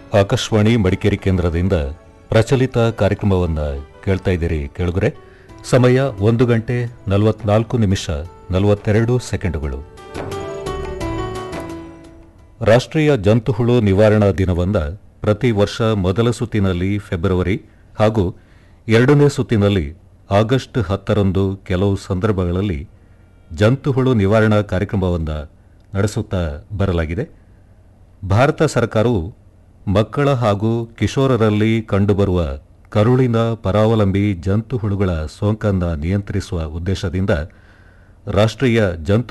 ಆಕಾಶವಾಣಿ ಮಡಿಕೇರಿ ಕೇಂದ್ರದಿಂದ ಪ್ರಚಲಿತ ಕಾರ್ಯಕ್ರಮವನ್ನು ಕೇಳ್ತಾ ಇದ್ದೀರಿ ಕೇಳುಗರೆ ಸಮಯ ಒಂದು ಗಂಟೆ ನಲವತ್ನಾಲ್ಕು ನಿಮಿಷ ನಲವತ್ತೆರಡು ಸೆಕೆಂಡುಗಳು ರಾಷ್ಟ್ರೀಯ ಜಂತುಹುಳು ನಿವಾರಣಾ ದಿನವನ್ನು ಪ್ರತಿ ವರ್ಷ ಮೊದಲ ಸುತ್ತಿನಲ್ಲಿ ಫೆಬ್ರವರಿ ಹಾಗೂ ಎರಡನೇ ಸುತ್ತಿನಲ್ಲಿ ಆಗಸ್ಟ್ ಹತ್ತರಂದು ಕೆಲವು ಸಂದರ್ಭಗಳಲ್ಲಿ ಜಂತುಹುಳು ನಿವಾರಣಾ ಕಾರ್ಯಕ್ರಮವನ್ನು ನಡೆಸುತ್ತಾ ಬರಲಾಗಿದೆ ಭಾರತ ಸರ್ಕಾರವು ಮಕ್ಕಳ ಹಾಗೂ ಕಿಶೋರರಲ್ಲಿ ಕಂಡುಬರುವ ಕರುಳಿನ ಪರಾವಲಂಬಿ ಜಂತುಹುಳುಗಳ ಸೋಂಕನ್ನು ನಿಯಂತ್ರಿಸುವ ಉದ್ದೇಶದಿಂದ ರಾಷ್ಟ್ರೀಯ ಜಂತು